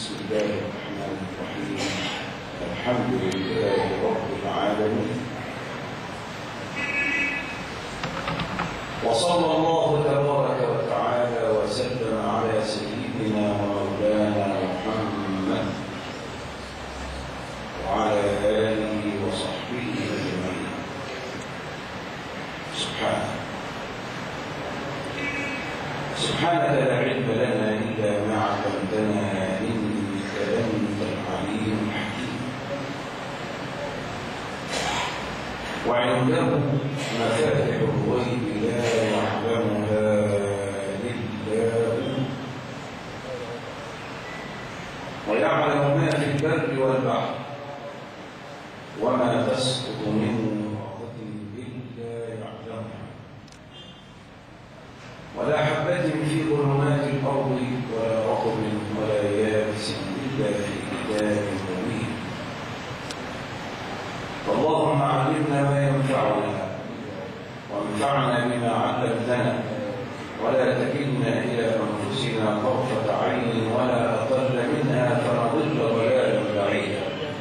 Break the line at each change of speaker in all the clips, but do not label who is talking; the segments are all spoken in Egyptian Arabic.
بسم الله الرحمن الرحيم الحمد لله رب العالمين وصلى الله تبارك وتعالى وسلم على سيدنا ومولانا محمد وعلى آله وصحبه أجمعين سبحانه سبحانك لا علم لنا إلا ما علمتنا إنك أنت العليم الحكيم وعنده مفاتح الغيب لا يعلمها إلا هو ويعلم ما في البر والبحر وما تسقط من ورقة إلا يعلمها ولا حبة في ظلمات الأرض ولا رطب ولا يابس إلا في كتاب مبين اللهم علمنا ما ينفعنا وانفعنا بما علمتنا ولا تكلنا إلى أنفسنا طرفة عين ولا أقل منها فنضل ضلالا بعيدا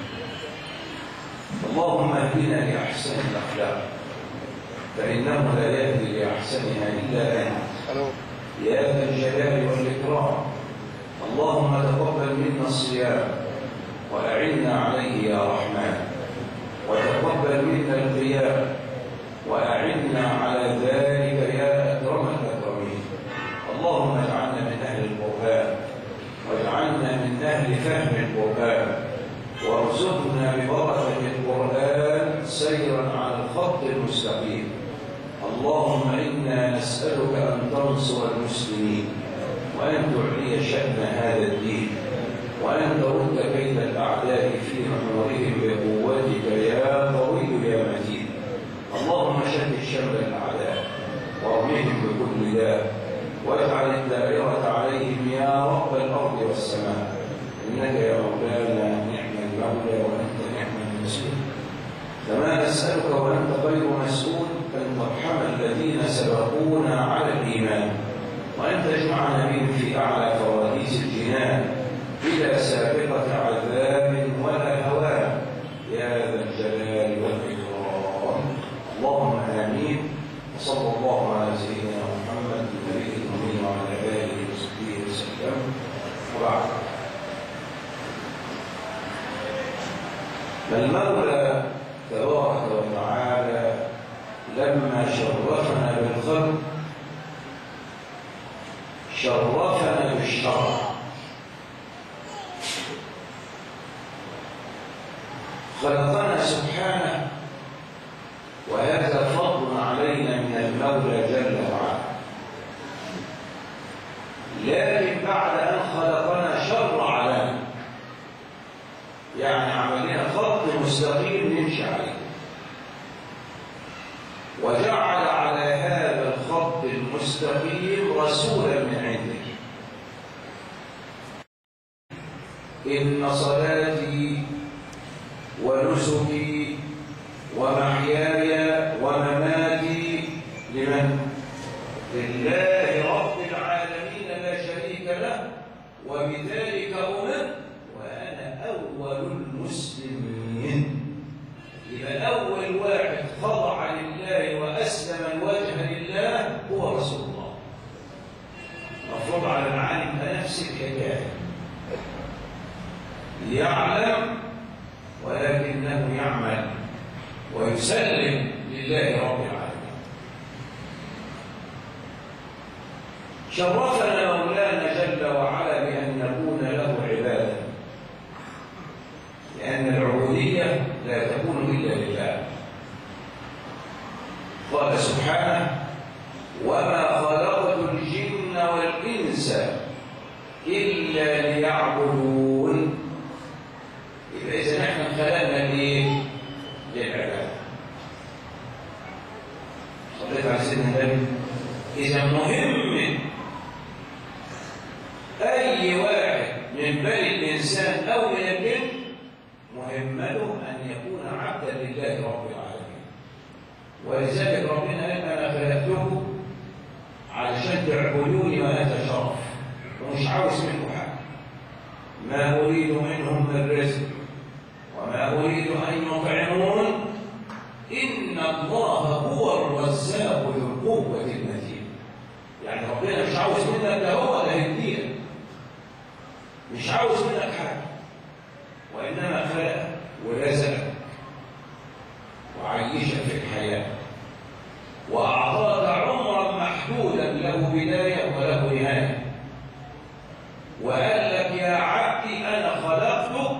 اللهم اهدنا لأحسن الأخلاق فإنه لا يهدي لأحسنها إلا أنت يا ذا الجلال والإكرام اللهم تقبل منا الصيام وأعنا عليه يا رحمن وتقبل منا القيام وأعنا على ذلك يا أكرم الأكرمين اللهم اجعلنا من أهل القرآن واجعلنا من أهل فهم القرآن وارزقنا ببركة القرآن سيرا على الخط المستقيم اللهم إنا نسألك أن تنصر المسلمين وأن تعلي شأن هذا الدين وأن ترد كيد الأعداء في نحورهم بقوتك يا قوي يا متين اللهم شتت شمل الأعداء وارمهم بكل داء واجعل الدائرة عليهم يا رب الأرض والسماء إنك يا مولانا نعم المولى وأنت نعم المسؤول كما نسألك وأنت غير مسؤول أن ترحم الذين سبقونا على الإيمان وأن تجمعنا بهم في أعلى فراديس الجنان بلا سابقة عذاب ولا هوان يا ذا الجلال والإكرام اللهم آمين وصلى الله على سيدنا محمد النبي الأمين وعلى آله وصحبه وسلم وبعد فالمولى تبارك وتعالى لما شرفنا بالخلق شرفنا بالشرع خلقنا سبحانه وهذا فضل علينا من المولى جل وعلا لكن بعد أن خلقنا شرع لنا يعني عملنا خط مستقيم نمشي عليه وجعل على هذا الخط المستقيم رسولا من عنده إن صلاتي ونسكي ومحياي ومماتي لمن؟ لله رب العالمين لا شريك له وبذلك أمرت وأنا أول المسلمين يبقى أول واحد خضع لله وأسلم الوجه لله هو رسول الله مفروض على العالم نفس الحكاية يعلم ولكنه يعمل ويسلم لله رب العالمين شرفنا مولانا جل وعلا بأن نكون له عبادا لأن العبودية لا تكون إلا لله قال سبحانه وما خلقت الجن والإنس إلا ليعبدون إذا إذا نحن خلقنا ليه؟ للعبادة صليت على سيدنا النبي إذا مهم أي واحد من بني الإنسان أو من الجن مهمته أن يكون عبدا لله رب العالمين ولذلك ربنا قال أنا خلقتكم علشان تعبدوني وأنا أتشرف ومش عاوز منكم حاجة ما أريد منهم من رزق وما أريد أن يطعمون إن الله هو الرزاق ذو القوة المتين يعني ربنا مش عاوز منك ده هو اللي هيديك مش عاوز منك حاجة وإنما خلق ورزقك وعيشك في الحياة وأعطاك عمرا محدودا له بداية وله نهاية وقال لك يا عبدي أنا خلقتك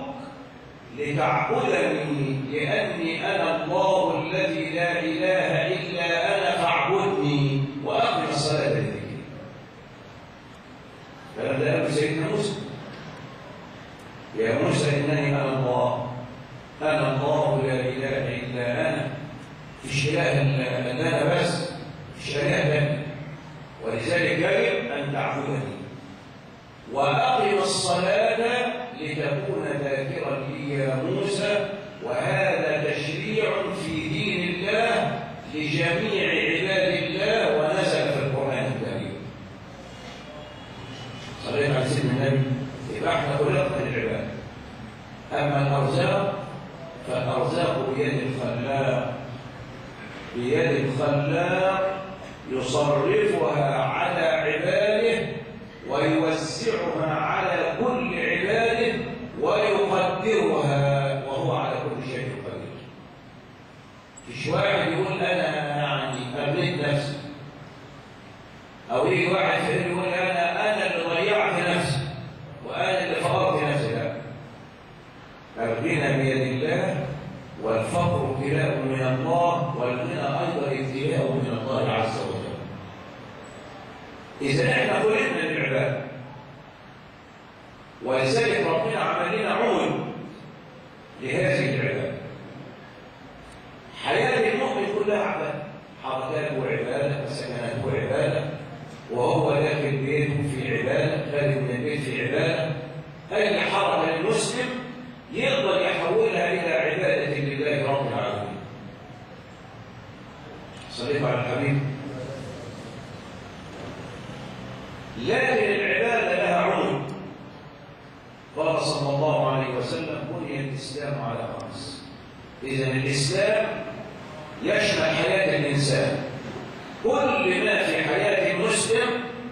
لتعبدني لأني أنا الله الذي لا إله إلا أنا فاعبدني وأقم الصلاة لذكري فلما قال سيدنا موسى يا موسى إنني أنا الله أنا الله لا إله إلا أنا مش إله إلا أنا بس مش إله لك ولذلك يجب أن تعبدني وأقم الصلاة لتكون ذاكرا لي يا موسى وهذا تشريع في دين الله لجميع عباد الله ونزل في القرآن الكريم صليت على سيدنا النبي يبقى احنا خلقنا للعباد أما الأرزاق فالأرزاق بيد الخلاق بيد الخلاق يصرفها على عباده ويوزعها على كل عباده ويقدرها وهو على كل شيء قدير مش واحد يقول انا يعني ابنيت نفسي او يجي واحد فيهم يقول انا انا اللي ضيعت نفسي وانا اللي فقرت نفسي لا الغنى بيد الله والفقر ابتلاء من الله والغنى ايضا ابتلاء من الله عز وجل إذا إحنا خلقنا للعبادة ولذلك ربنا عمل لنا عون لهذه العبادة حياة المؤمن كلها عبادة حركاته عبادة وسكناته عبادة وهو داخل بيته في عبادة خارج من البيت في عبادة أي حركة للمسلم يقدر يحولها إلى عبادة لله رب العالمين صليت على الحبيب لكن العبادة لها عمر قال صلى الله عليه وسلم بني الإسلام على خمس إذا الإسلام يشمل حياة الإنسان كل ما في حياة المسلم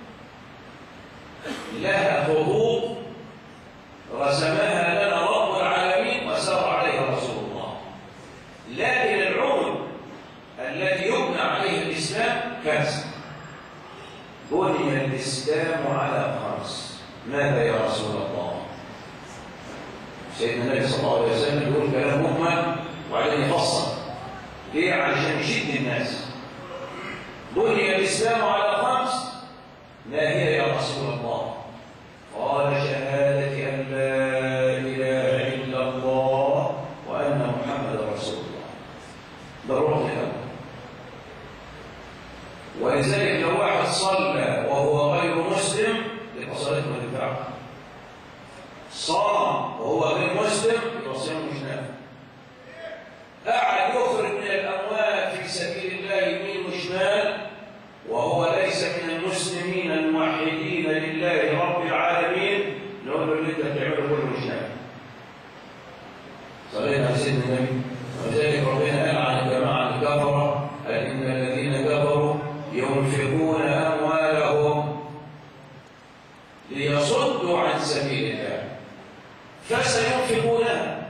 لها خطوط رسمها لنا رب العالمين وسار عليها رسول الله لكن العمر الذي يبنى عليه الإسلام كذا بني الإسلام على خمس ماذا يا رسول الله سيدنا النبي صلى الله عليه وسلم يقول كلام مهمل وبعدين يفصل ليه علشان يشد الناس بني الإسلام على خمس ما هي يا رسول الله قال شهادة أن لا إله إلا الله وأن محمد رسول الله ده الركن الأول ولذلك لو واحد صلى وهو غير مسلم يبقى صلاته ما تنفعش صام وهو غير مسلم يبقى صيامه مش نافع قاعد يخرج من الاموال في سبيل الله يمين وشمال وهو ليس من المسلمين الموحدين لله رب العالمين نقول له اللي انت بتعمله كله مش نافع صليت على سيدنا النبي ولذلك ربنا قال عن الجماعه الكفره قال ان الذين كفروا ينفقون أموالهم ليصدوا عن سبيل الله فسينفقونها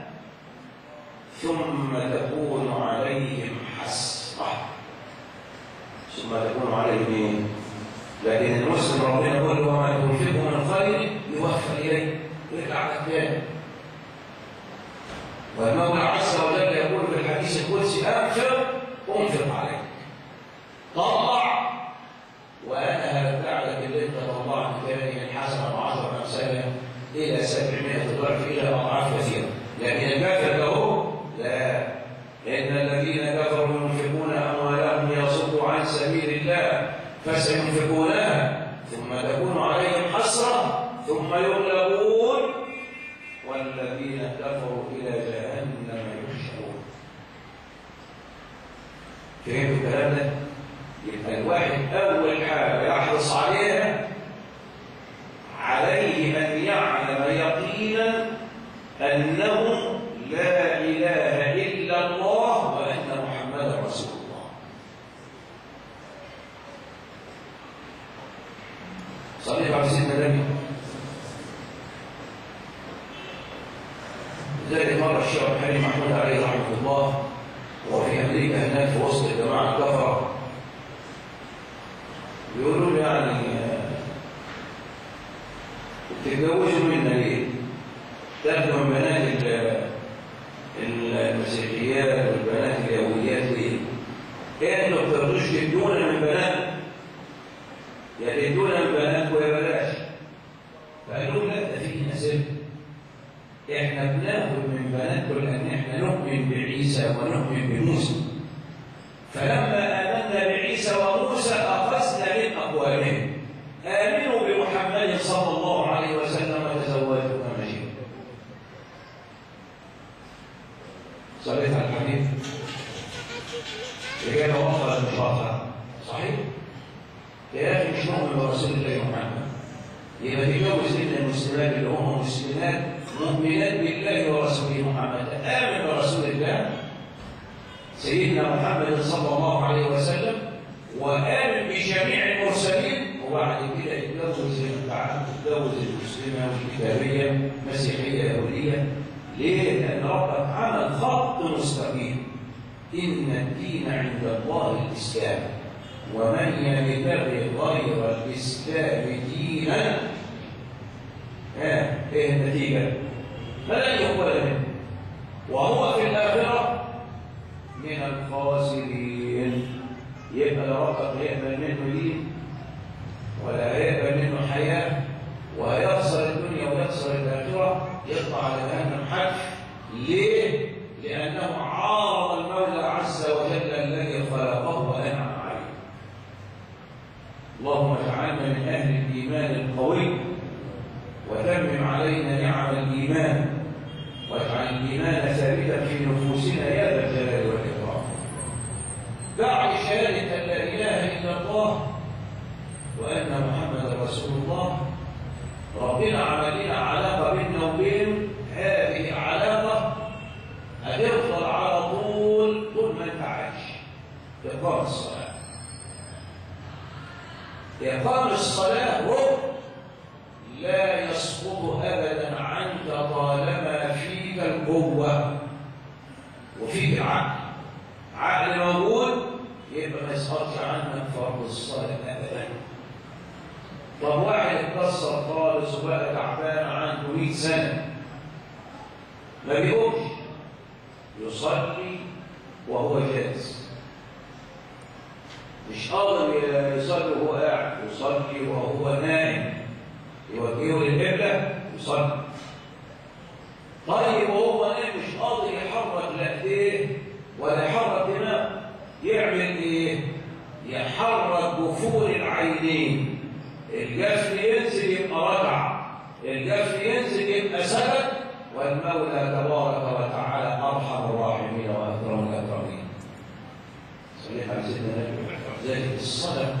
ثم تكون عليهم حسرة ثم تكون عليهم لكن المسلم ربنا يقول وما تنفقه من خير يوفى إليه ويرجع لك تاني والمولى عز وجل يقول في الحديث القدسي أنفق أنفق عليك طلع وانا هرجع لك اللي انت طلعت تاني من حسنه وعشر امثالها الى 700 ضعف الى اضعاف كثيره لكن الكافر له لا ان الذين كفروا ينفقون اموالهم ليصدوا عن سبيل الله فسينفقونها ثم تكون عليهم حسره ثم يغلبون والذين كفروا الى جهنم يحشرون فهمتوا الكلام ده؟ يبقى الواحد أول حاجة يحرص عليها عليه أن يعلم يقينا عبد الحليم محمود عليه رحمه الله وفي امريكا هناك في وسط الجماعه الكفره بيقولوا له يعني تتجوزوا منا ليه؟ تاخدوا من بنات المسيحيات والبنات اليهوديات ليه؟ انتوا ما بترضوش تدونا من بنات يا تدونا من بنات ويا بلاش فقالوا لا ده في نسب احنا بناخد من بناتكم لان احنا نؤمن بعيسى ونؤمن بموسى فلما امنا بعيسى وموسى اخذنا من اقوالهم امنوا بمحمد صلى الله عليه وسلم وتزوجوا كما شئتم صليت على الحديث الاجابه واضحه مش واضحه صحيح يا اخي مش مؤمن برسول الله محمد يبقى تجوز لنا المسلمات اللي هم مسلمات مؤمنات بالله ورسوله محمد آمن برسول الله سيدنا محمد صلى الله عليه وسلم وآمن بجميع المرسلين وبعد كده يتجوز يتجوز المسلمة والكتابية مسيحية يهودية ليه؟ لأن ربك عمل خط مستقيم إن الدين عند الله الإسلام ومن يبتغي غير الإسلام دينا ايه النتيجة؟ فلن يقبل منه وهو في الآخرة من الخاسرين يبقى لا ربك يقبل منه دين ولا يقبل منه حياة ويخسر الدنيا ويخسر الآخرة يطلع على جهنم حتف ليه؟ لأنه عارض المولى عز وجل الذي خلقه وأنعم عليه اللهم اجعلنا من أهل الإيمان القوي وتمم علينا نعم الإيمان واجعل الإيمان ثابتا في نفوسنا يا ذا الجلال والإكرام بعد شهادة أن لا إله إلا الله وأن محمد رسول الله ربنا عمل لنا علاقة بيننا وبين هذه علاقة هتفضل على طول طول ما أنت عايش إقام الصلاة إقام الصلاة ركن لا يسقط أبدا عنك طالما فيك القوة وفيك العقل عقل موجود يبقى ما يسقطش عنك فرض الصلاة أبدا طب واحد اتكسر خالص وبقى تعبان عنده 100 سنة ما بيقومش يصلي وهو جالس مش قادر يصلي وهو قاعد يصلي وهو نايم يوجهه للقبلة يصلي طيب وهو نايم مش قادر يحرك لا ايديه ولا يحرك دماغه يعمل ايه؟ يحرك جفور العينين الجفن ينزل يبقى ركع الجفن ينزل يبقى سجد والمولى تبارك وتعالى ارحم الراحمين واكرم الاكرمين صليح على سيدنا النبي ذلك الصلاه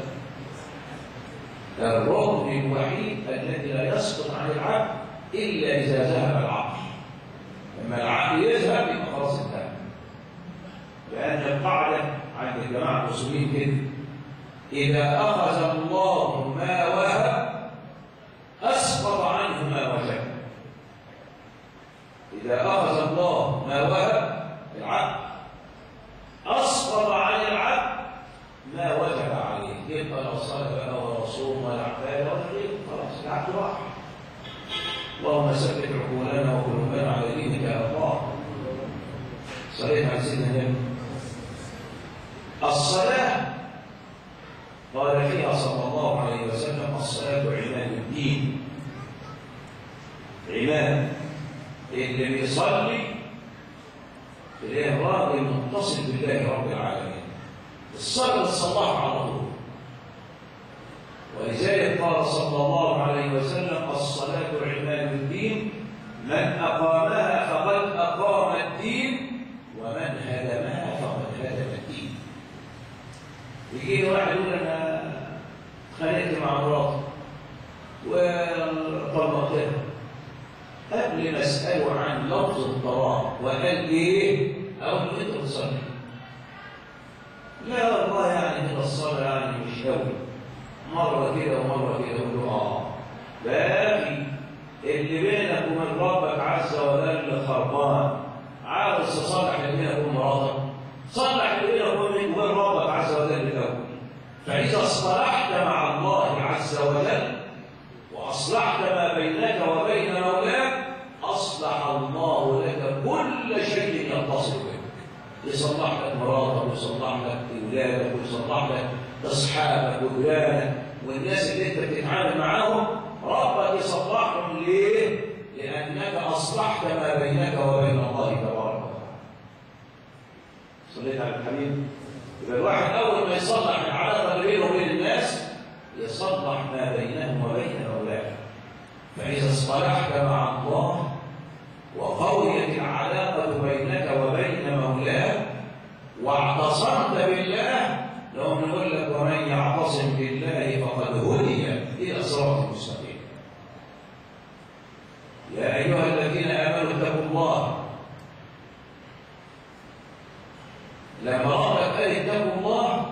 الركن الوحيد الذي لا يسقط عن العبد الا اذا ذهب العقل لما العقل يذهب يبقى خلاص انتهى لان القاعده عند الجماعه المسلمين كده اذا اخذ الله ما وهب اسقط عنه ما وجب اذا اخذ الله ما وهب العبد اسقط عن العبد ما وجب عليه يبقى لا صلاه ولا صوم ولا عباده ولا غيره خلاص العبد راح اللهم ثبت عقولنا وقلوبنا على دينك يا الله صليت على سيدنا النبي الصلاه قال فيها صلى الله عليه وسلم الصلاه عماد الدين عماد اللي بيصلي تلاقيه راجل متصل بالله رب العالمين الصلاه صلاح على طول ولذلك قال صلى الله عليه وسلم الصلاة عماد الدين من أقامها فقد أقام الدين ومن هدمها فقد هدم الدين يجي واحد يقول أنا اتخانقت مع مراتي وطلقتها قبل ما أسأله عن لفظ الطلاق وقال إيه أقول له أنت بتصلي لا والله يعني كده الصلاة يعني مش قوي مرة كده ومرة كده يقول له آه باقي اللي بينك وبين ربك عز وجل خربان عاوز تصلح اللي بينك وبين مراتك صلح اللي بينك وبين ربك عز وجل الاول فاذا اصطلحت مع الله عز وجل واصلحت ما بينك وبين مولاك اصلح الله لك كل شيء يتصل بك يصلح لك مراتك ويصلح لك اولادك ويصلح لك اصحابك وجيرانك والناس اللي انت بتتعامل معاهم ربك يصلحهم ليه؟ لانك اصلحت ما بينك وبين الله تبارك وتعالى. صليت على الحبيب؟ يبقى الواحد اول ما يصلح العلاقه اللي بينه وبين الناس يصلح ما بينه وبين مولاه. فاذا اصطلحت مع الله وقويت العلاقه بينك وبين مولاه واعتصمت بالله لو نقول لك ومن يعتصم بالله فقد هدي الى صراط مستقيم يا ايها الذين امنوا اتقوا الله لما ربك قال اتقوا الله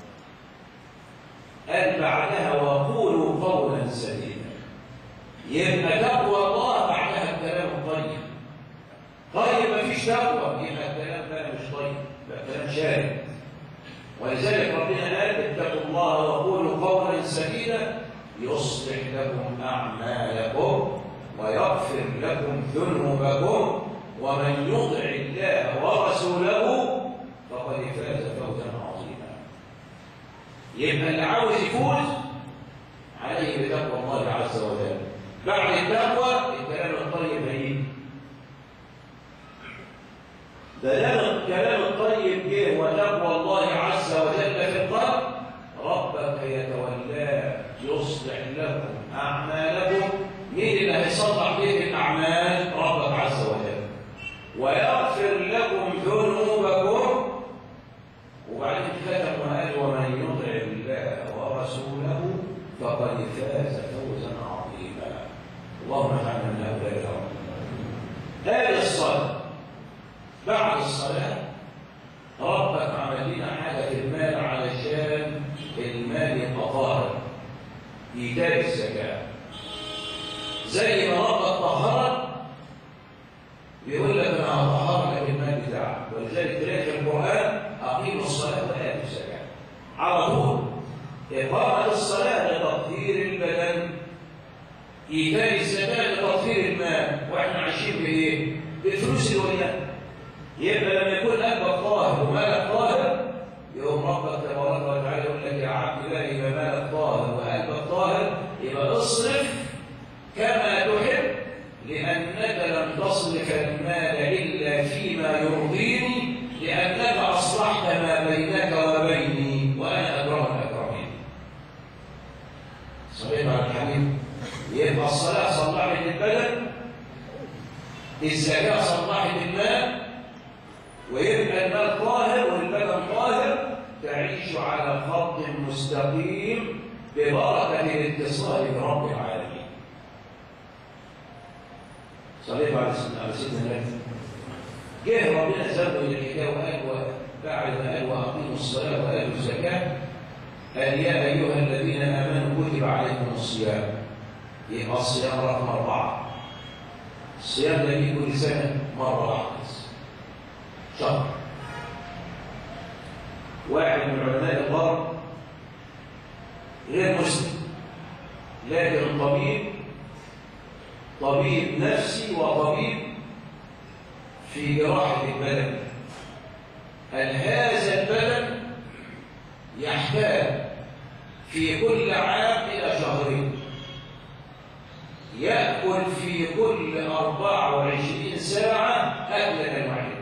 قال بعدها وقولوا قولا سديدا يبقى تقوى الله بعدها الكلام الطيب طيب مفيش تقوى يبقى الكلام بقى مش طيب بقى كلام شارد ولذلك ربنا قال اتقوا الله وقولوا قولا سديدا يصلح لكم اعمالكم ويغفر لكم ذنوبكم ومن يطع الله ورسوله فقد فاز فوزا عظيما يبقى اللي عاوز يفوز عليه بتقوى الله عز وجل بعد التقوى الكلام الطيب هيجي دلال الكلام الطيب جه وتقوى الله عز وجل في القلب ربك يتولاه يصلح لكم اعمالكم مين اللي هيصلح بيه الاعمال ربك عز وجل ويغفر لكم ذنوبكم وبعدين ختم وقال ومن يطع الله ورسوله فقد فاز فوزا عظيما اللهم اجعلنا من هؤلاء الأولين هذه الصلاه بعد الصلاة ربك عمل لنا حاجة في المال علشان المال يبقى طاهر إيتاء الزكاة زي ما ربك طهرك بيقول لك أنا هطهر لك المال بتاعك ولذلك تلاقي في القرآن أقيموا الصلاة وآتوا الزكاة على طول إقامة الصلاة لتطهير البدن إيتاء الزكاة لتطهير المال وإحنا عايشين بإيه؟ بفلوس الوليان يبقى لما يكون قلبك طاهر ومالك طاهر يقوم ربك تبارك وتعالى يقول لك يا عبد الله يبقى مالك طاهر وقلبك طاهر يبقى اصرف كما تحب لانك لم تصرف المال الا فيما يرضيني لانك اصلحت ما بينك وبيني وانا اكرم الاكرمين. صليت على الحبيب يبقى الصلاه صلحت البدن الزكاه صلحت المال ويبقى المال طاهر والبدن طاهر تعيش على خط مستقيم ببركة الاتصال برب العالمين. صليت على سيدنا النبي. جه ربنا زود الحكايه وقال بعد ما قال واقيموا الصلاه واتوا الزكاه قال يا ايها الذين امنوا كتب عليكم الصيام. يبقى الصيام رقم اربعه. الصيام ده يجي كل سنه مره واحده بس. شهر واحد من علماء الغرب غير مسلم لكن طبيب طبيب نفسي وطبيب في جراحة البدن هل هذا البدن يحتاج في كل عام إلى شهرين يأكل في كل 24 ساعة أكلة واحدة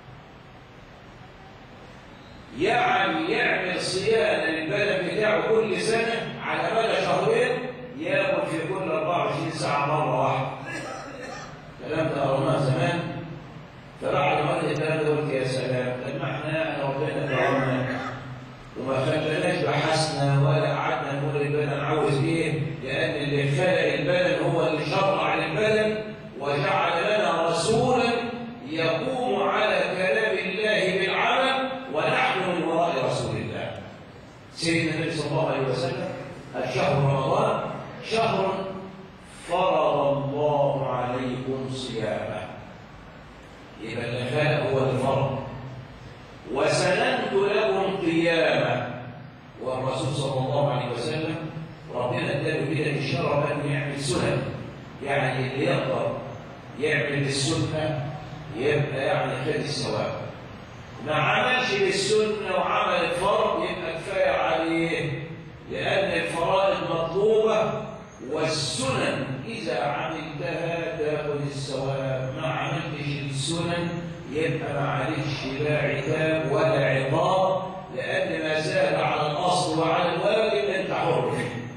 يعني يعمل صيانة للبدن بتاعه كل سنة على مدى شهرين ياكل في كل 24 ساعة مرة واحدة. الكلام ده قرناه زمان فبعد ما قلت الكلام ده قلت يا سلام طب ما احنا ربنا كرمنا وما خلناش بحثنا ولا قعدنا نقول البدن عاوز ايه لأن اللي خلق البدن هو اللي شرع للبدن وجعل لنا رسولا يقوم على كلام الله بالعمل ونحن من وراء رسول الله سيدنا النبي صلى الله عليه وسلم الشهر رمضان شهر فرض الله عليكم صيامه يبقى اللي خلق هو الفرد وسننت لهم قياما والرسول صلى الله عليه وسلم ربنا اداله كده الشرف انه يعمل سنن يعني اللي يقدر يعمل بالسنه يبقى يعني خد الثواب ما عملش بالسنه وعمل الفرض يبقى كفايه عليه لان الفرائض مطلوبه والسنن اذا عملتها تاخذ الثواب ما عملتش السنن يبقى ما عليكش لا عتاب ولا عقاب لان ما زال على الاصل وعلى الواجب انت حر فيه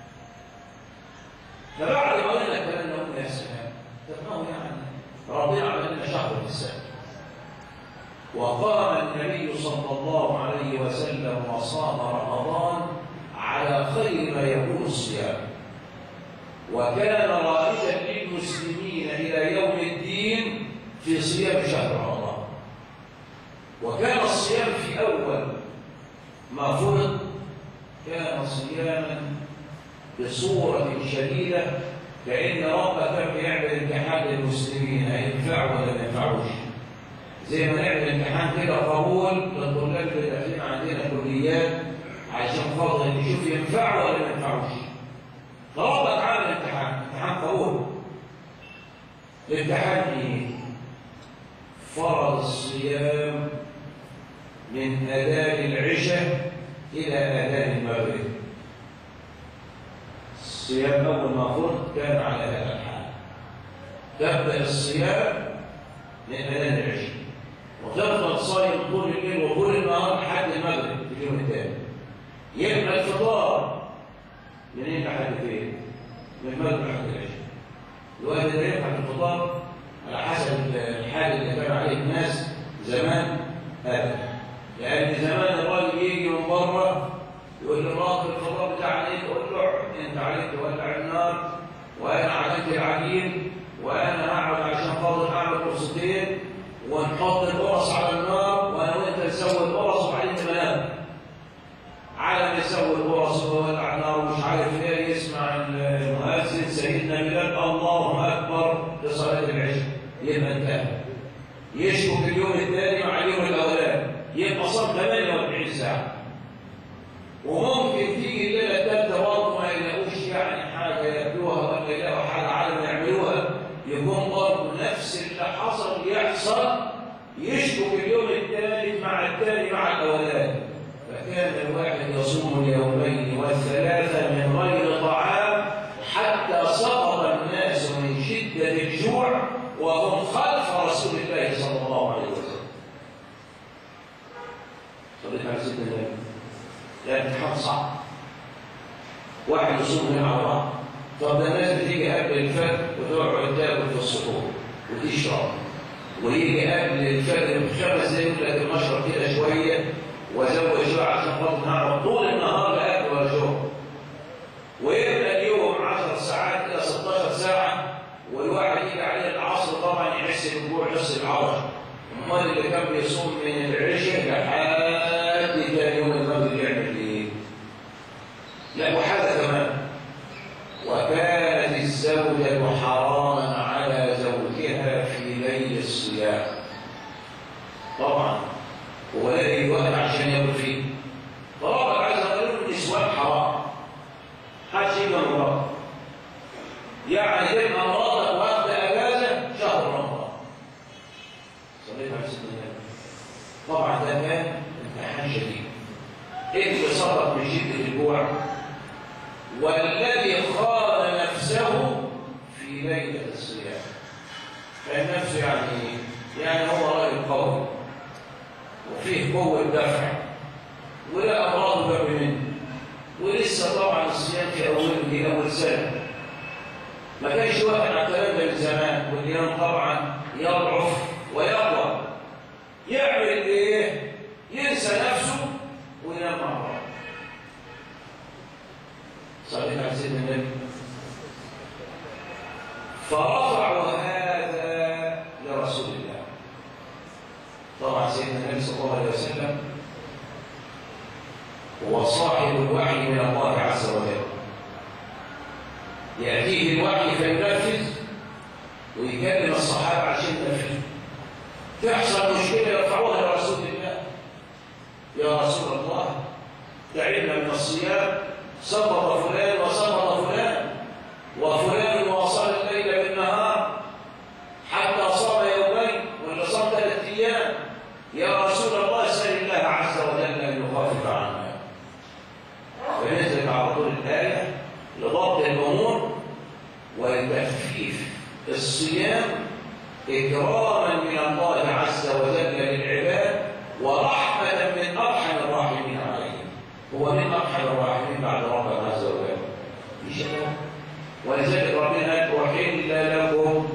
فبعد ما قلنا الكلام ده قلنا يا سلام طب ما هو يعني ربنا عمل لنا شهر في السنه وقام النبي صلى الله عليه وسلم وصام رمضان على خير ما يكون الصيام وكان رائدا للمسلمين الى يوم الدين في صيام شهر رمضان وكان الصيام في اول ما فرض كان صياما بصورة شديدة لأن ربك كان بيعمل امتحان للمسلمين هينفعوا ولا ما ينفعوش زي ما نعمل امتحان كده قبول للطلاب اللي داخلين عندنا كليات عشان خاطر نشوف ينفعوا ولا ما ينفعوش فربك عامل امتحان امتحان قبول الامتحان ايه؟ فرض الصيام من أذان العشاء إلى أذان المغرب الصيام أول ما فرض كان على هذا الحال تبدأ الصيام من أذان العشاء وتفضل صايم طول الليل وطول النهار لحد المغرب في اليوم الثاني يبقى الفطار منين لحد فين؟ من المغرب لحد العشاء الوقت ده ينفع الفطار على حسب الحال اللي كان عليه الناس زمان هذا لأن زمان الراجل يجي من بره يقول للراجل الفطار بتاع عليك يقول له انت عليك تولع النار وانا عملت العجين وانا هقعد عشان خاطر اعمل قرصتين ونحط القرص على النار وانا وانت نسوي القرص وبعدين تنام على ما يسوي القرص ويولع النار ومش عارف ايه يسمع المؤذن سيدنا بلال الله اكبر لصلاه العشاء يبقى انتهى يشكو في اليوم الثاني مع اليوم الاولاني يبقى صار 48 ساعه وممكن تيجي الليله الثالثه برضه ما يلاقوش يعني حاجه ياكلوها ولا يلاقوا حاجه على ما يعملوها يكون برضه نفس اللي حصل يحصل يشكو في اليوم الثالث مع الثاني مع الاولاني فكان الواحد يصوم اليومين والثلاثه من غير طعام حتى سقط الناس من شده الجوع وهم خلف رسول الله صلى الله عليه وسلم صليت على سيدنا النبي لا امتحان صعب واحد يصوم هنا على بعض طب ده الناس بتيجي قبل الفجر وتقعد تاكل في السحور وتشرب ويجي قبل الفجر بخمس دقايق يقول لك المشرب كده شويه وازود شويه عشان خاطر نعرف طول النهار لا اكل ولا شرب ويبقى اليوم 10 ساعات الى 16 ساعه والواحد يجي عليه العصر طبعا يحس بالجوع نص العرش امال اللي كان بيصوم من العشاء لحد ثاني يوم المغرب يعمل ايه؟ لا وحاجه كمان وكانت الزوجة حراما على زوجها في ليل الصيام طبعا هو لاقي وقت عشان ياكل فيه طبعا عايز اقول له النسوان حرام حدش يجي مراتك يعني تبقى مراتك واخده اجازه شهر رمضان صليت على سيدنا النبي طبعا ده كان امتحان شديد اللي سقط من شده الجوع والذي خان نفسه في ليلة الصيام كان نفسه يعني ايه؟ يعني هو راجل قوي وفيه قوة دفع ولا أمراض جاب منه ولسه طبعا الصيام في أول في أول سنة ما كانش واحد على الكلام ده من زمان واليوم طبعا يضعف ويقوى يعمل ايه؟ ينسى نفسه وينام مع بعض صليت على سيدنا النبي فرفعوا هذا لرسول الله طبعا سيدنا النبي صلى الله عليه وسلم هو صاحب الوحي من الله عز وجل يأتيه الوحي فينفذ ويكلم الصحابة عشان ينفذ تحصل مشكلة يرفعوها لرسول الله يا رسول الله تعبنا من الصيام سقط فلان وسقط فلان وفلان واصل الليل بالنهار حتى صام يومين ولا صام ثلاث ايام يا رسول الله سل الله عز وجل ان يخفف عنا فنزل على طول الايه لضبط الامور ولتخفيف الصيام اكراما من الله عز وجل للعباد ورحمه من ارحم الراحمين عليهم هو من ارحم الراحمين بعد ربنا عز وجل في شيء ولذلك ربنا أحل لكم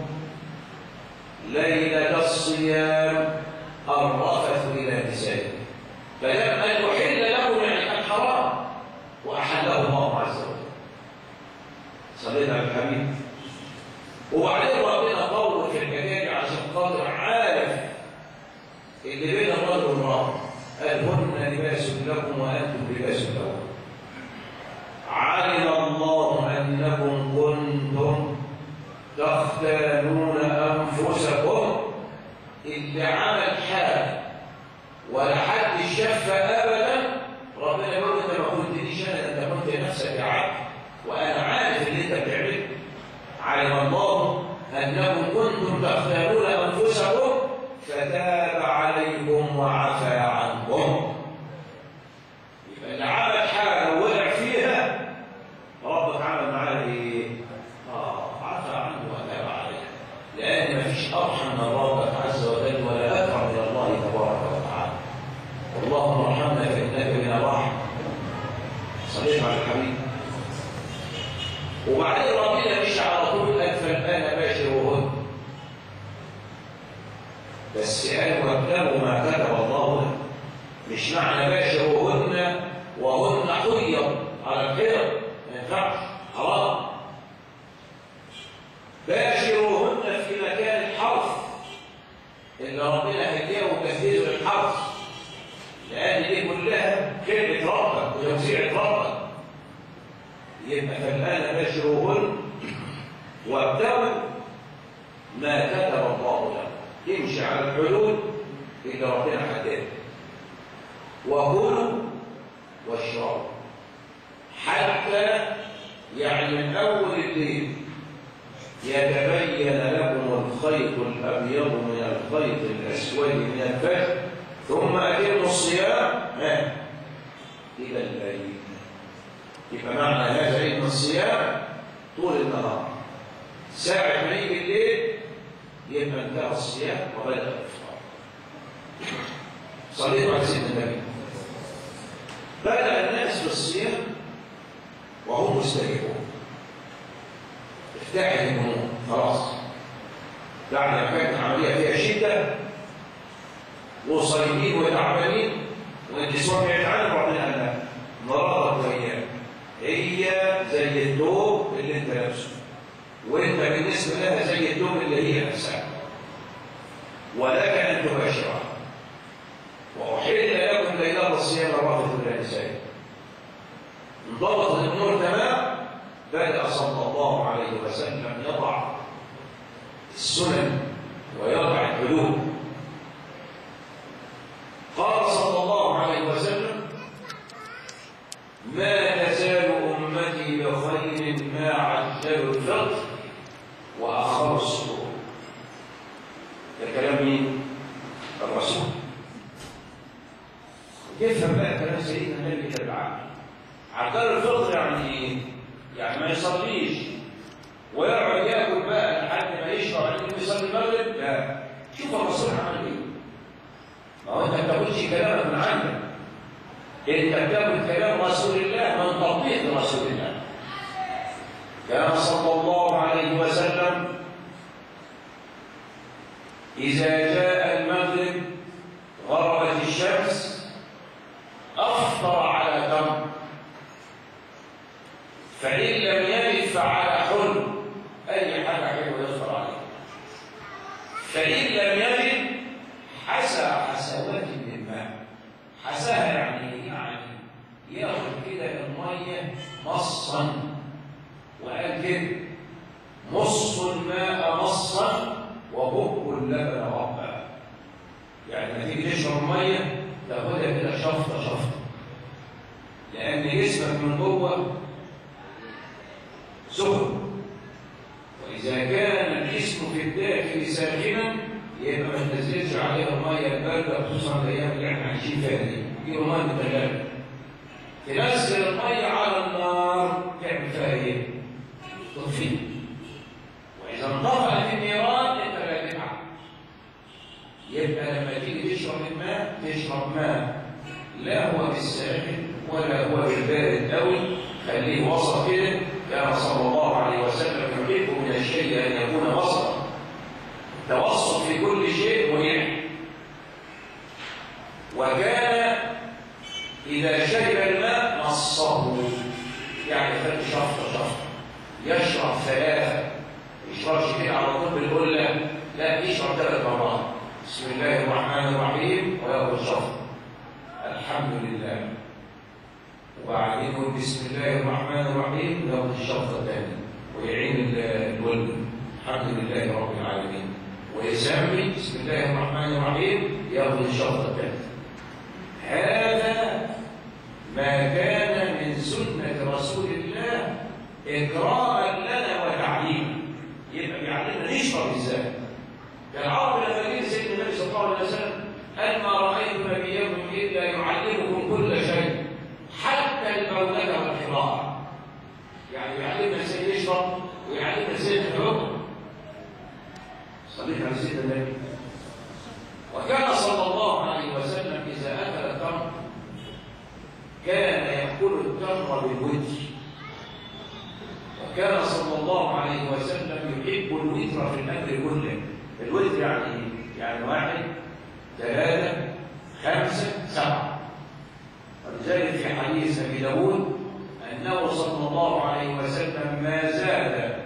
ليلة الصيام الرفث إلى نسائكم فلما أن أحل لكم يعني كان حرام وأحله الله عز وجل صلينا على الحبيب وبعدين ربنا طول في الحكاية عشان خاطر عارف اللي بين الرجل والمرأة قال هن لباس لكم وأنتم لباس لكم علم الله أنكم كنتم تختانون أنفسكم اللي عمل حاجة ولا حد شاف أبدا ربنا يقول أنت ما كنتنيش أنا أنت كنت نفسك يا عبد وأنا عارف اللي أنت بتعمله علم الله أنكم كنتم تختانون أنفسكم فتاب عليكم وعفى عنكم يبقى اللي عمل حاجة ووقع فيها ربك عمل معاه ايه؟ اه عفى عنه وتاب عليه لان مفيش ارحم من ربك عز وجل ولا اكرم من الله تبارك وتعالى اللهم ارحمنا فانك بنا راحم صليت على الحبيب وبعدين ربنا مش على طول قال فالان باشروهن بس قال وابتغوا ما كتب الله لكم مش معنى باشروهن وهن حيض على الحيض ما ينفعش حرام باشروهن في مكان الحرف اللي ربنا هديه كثير للحرف لان دي كلها كلمه ربك وتوزيع ربك يبقى فالان باشروهن وابتغوا ما كتب الله لكم يمشي على الحدود اللي ربنا حددها وكلوا واشربوا حتى يعني من اول الليل يتبين لكم الخيط الابيض من الخيط الاسود من الفجر ثم اتموا الصيام ها الى الليل يبقى معنى هذا ان الصيام طول النهار ساعه ما يجي الليل يبقى انتهى الصيام وبدا الافطار صليت على سيدنا النبي بدأ الناس بالصيام وهم مستريحون افتحت الهموم خلاص بعد ما كانت العمليه فيها شده وصايمين وتعبانين والنسوان بعيد عنهم ربنا قال لها مرضت وايام هي زي الدوب اللي انت لابسه وانت بالنسبه لها زي الدوب اللي هي نفسها ولك ان تباشرها وأحل لكم ليلة الصيام الرافض إلى نسائكم انضبط الأمور تمام بدأ صلى الله عليه وسلم يضع السنن ويضع الحدود قال صلى الله عليه وسلم ما تزال أمتي بخير ما عجلوا الفطر وأخروا السرور ده كلام مين؟ الرسول يفهم بقى كلام سيدنا النبي كده بالعقل عجل الفطر يعني ايه؟ يعني ما يصليش ويقعد ياكل بقى لحد ما يشبع بعدين يصلي المغرب لا شوف الرسول عمل ايه ما هو انت ما بتاكلش كلامك من عندك انت بتاكل كلام رسول الله من تطبيق رسول الله كان صلى الله عليه وسلم اذا جاء المغرب غربت الشمس أفطر على تمر فإن لم يجد فعلى حلم أي حاجة حلوة يفطر عليها فإن لم يجد حسى حسوات من الماء حساها يعني يعني ياخد كده المية مصا وقال كده مص الماء مصا وبق اللبن ربا يعني لما تيجي تشرب ميه تاخدها كده شفطه شفطه لان جسمك من جوه سخن واذا كان الجسم في الداخل ساخنا يبقى ما تنزلش عليها الميه البارده خصوصا الايام اللي احنا عايشين فيها دي دي ميه متغلبه تنزل الميه على النار تعمل فيها ايه؟ تطفيها واذا انطفأت النيران انت لا تتعب يبقى لما تيجي تشرب الماء تشرب ماء لا هو بالساخن ولا هو بالبارد قوي خليه وسط كده كان صلى الله عليه وسلم يحب من الشيء ان يكون وسطا توسط في كل شيء مريح وكان اذا شرب الماء نصه يعني خد شفطه شفطه يشرب ثلاثه يشربش كده على طول بالقله لا يشرب ثلاث مرات بسم الله الرحمن الرحيم وياخذ شفط الحمد لله وبعدين يقول بسم الله الرحمن الرحيم ياخذ الشفطه الثانيه ويعين الولد الحمد لله رب العالمين ويسمي بسم الله الرحمن الرحيم ياخذ الشفطه الثالثه هذا ما كان من سنه رسول الله اكراما لنا وتعليما يبقى بيعلمنا نشرب ازاي كالعرب لما جه سيدنا النبي صلى الله عليه وسلم قال ما رايت نبيكم الا يعلمكم كل شيء حتى المولده والقراءه يعني يعلمنا ازاي نشرب ويعلمنا ازاي نحكم صليت على سيدنا النبي وكان صلى الله عليه وسلم اذا اكل التمر كان ياكل التمر بالوجه وكان صلى الله عليه وسلم يحب الوتر في الامر كله الوتر يعني يعني واحد ثلاثه خمسه سبعه ولذلك في حديث ابي داود انه صلى الله عليه وسلم ما زاد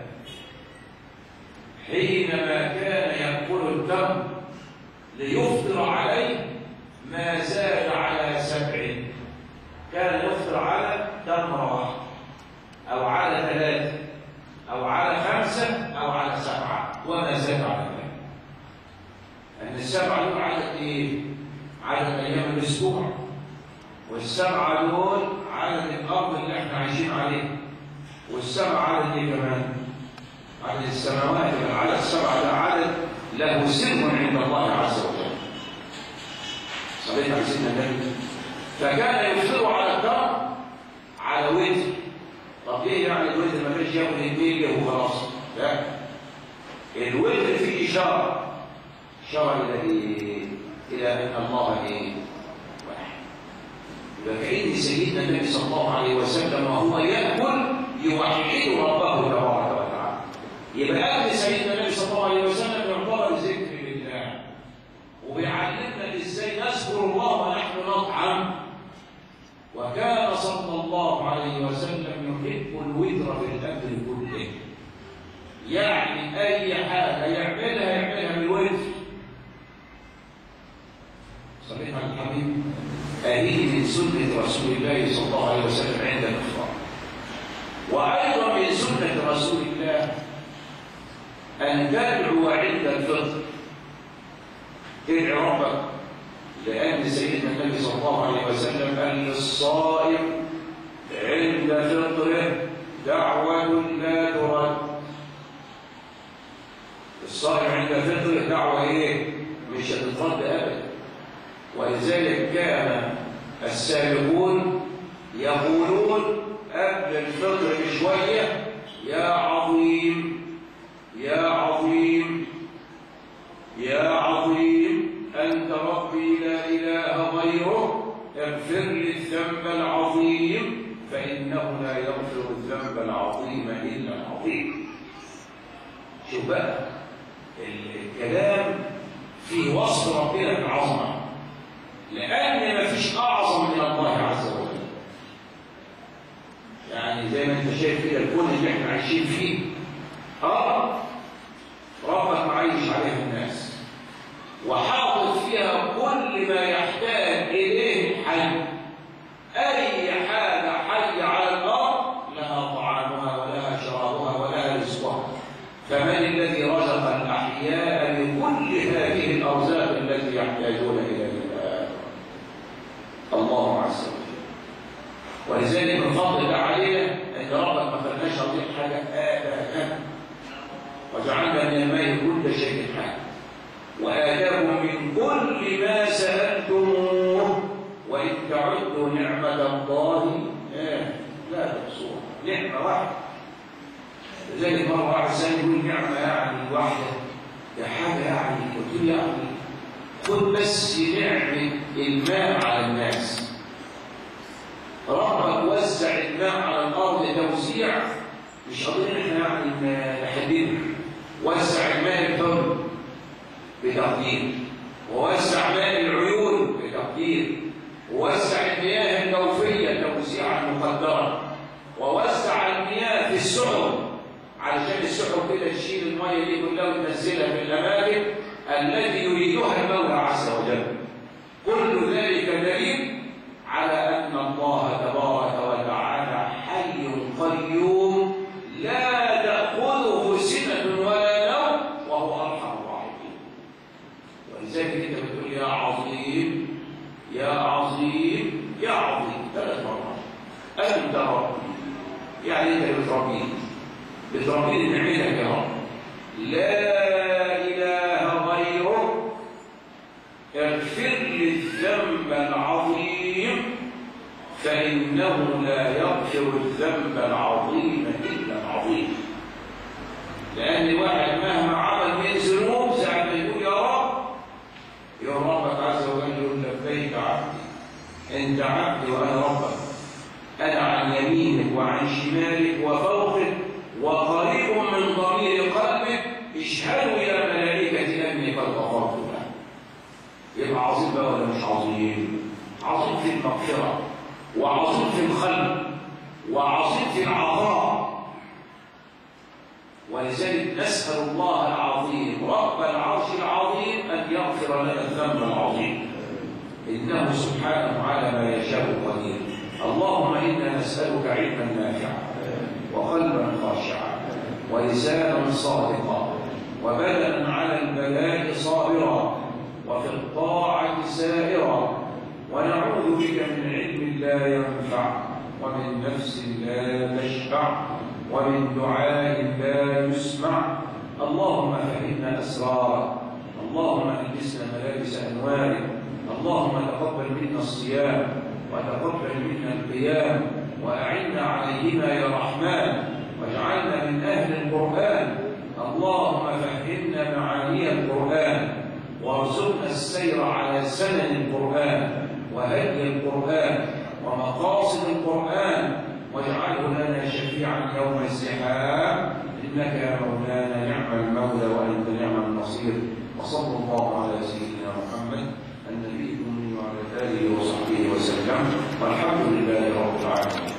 حينما كان ياكل التمر ليفطر عليه ما زاد على سبع كان يفطر على تمره واحده او على ثلاثه او على خمسه او على سبعه وما زاد على ذلك ان السبعه دول عدد ايه عدد ايام الاسبوع والسبعه دول عدد الارض اللي احنا عايشين عليه والسبعه عدد ايه كمان عدد السماوات العدد السبعه ده عدد له سر عند الله عز وجل صليت على سيدنا النبي فكان يفطر على الدار على وتر طب ايه يعني الوتر ما فيش ياخد اثنين وخلاص لا الوتر فيه اشاره اشاره الى ايه الى ان الله ايه واحد يبقى كأن سيدنا النبي صلى الله عليه وسلم وهو ياكل يوحد ربه تبارك وتعالى يبقى اكل سيدنا النبي صلى الله عليه وسلم يعتبر ذكر لله وبيعلمنا ازاي نذكر الله ونحن نطعم وكان صلى الله عليه وسلم يحب الوتر في الامر كله يعني اي حاجه يعملها يعملها بالوتر صليت على الحبيب هذه من سنه رسول الله صلى الله عليه وسلم عند الافطار وايضا من سنه رسول الله ان تدعو عند الفطر ادعي ربك لأن سيدنا النبي صلى الله عليه وسلم قال للصائم عند فطره دعوة لا ترد الصائم عند فطره دعوة إيه؟ مش هتترد أبدا ولذلك كان السابقون يقولون قبل الفطر بشوية يا عظيم يا عظيم يا عظيم أنت ربي لا إله غيره اغفر لي الذنب العظيم فإنه لا يغفر الذنب العظيم إلا العظيم شوف بقى الكلام في وصف ربنا بالعظمة لأن ما فيش أعظم من الله عز وجل يعني زي ما انت شايف كده الكون اللي احنا عايشين فيه اه ربك معيش عليها الناس وحاطط فيها كل ما يحتاج إليه الحي أي حاجة حي على الأرض لها طعامها ولها شرابها ولها رزقها فمن الذي الذي رزق الأحياء بكل هذه الأرزاق التي يحتاجون إليها الله عز وجل ولذلك من فضل الله علينا أن ربك ما خلناش نضيع حاجة أبدا وجعلنا من الماء كل شيء حي وآتاكم من كل ما سألتموه وإن تعدوا نعمة الله لا تحصوها نعمة واحدة لذلك مرة واحد سأل يقول نعمة يعني واحدة يا حاجة يعني قلت له يعني خد بس نعمة الماء على الناس ربك وزع الماء على الأرض توزيع مش قادرين احنا يعني نحدده وزع الماء الحر بتقدير ووزع ماء العيون بتقدير ووزع المياه الجوفية توزيعا مقدرا ووزع المياه في السحب علشان السحب كده تشيل المياه دي كلها وتنزلها في الأماكن التي يريدها المولى عز وجل كل ذلك دليل على أن الله تبارك وتعالى حي قيوم لا تأخذه سنة ولا نوم وهو أرحم الراحمين ولذلك أنت بتقول يا عظيم يا عظيم يا عظيم ثلاث مرات أنت ربي يعني أنت بتربيني بتربيني نعمتك يا رب لا إله غيرك اغفر لي الذنب العظيم فإنه لا يغفر الذنب العظيم إلا العظيم لأن الواحد مهما عمل من ذنوب ساعة ما يقول يا رب يا ربك عز وجل يقول لبيك عبدي أنت عبدي وأنا ربك أنا عن يمينك وعن شمالك وفوقك وقريب من ضمير قلبك اشهدوا يا ملائكتي أني قد غفرت له يبقى عظيم بقى ولا مش عظيم عظيم في المغفرة وعظيم في الخلق وعظيم في العطاء ولذلك نسأل الله العظيم رب العرش العظيم أن يغفر لنا الذنب العظيم إنه سبحانه على ما يشاء قدير اللهم إنا نسألك علما نافعا وقلبا خاشعا ولسانا صادقا وبدنا على البلاء صابرا وفي الطاعة سائرا ونعوذ بك من علم لا ينفع ومن نفس لا تشفع ومن دعاء لا يسمع اللهم فهمنا أسرارا اللهم ألبسنا ملابس أنوارك اللهم تقبل منا الصيام وتقبل منا القيام وأعنا عليهما يا رحمن واجعلنا من أهل القرآن اللهم فهمنا معاني القرآن وارزقنا السير على سنن القرآن وهدي القرآن ومقاصد القرآن واجعله لنا شفيعا يوم الزحام إنك يا مولانا نعم المولى وأنت نعم النصير وصلى الله على سيدنا محمد النبي الأمي وعلى آله وصحبه وسلم والحمد لله رب العالمين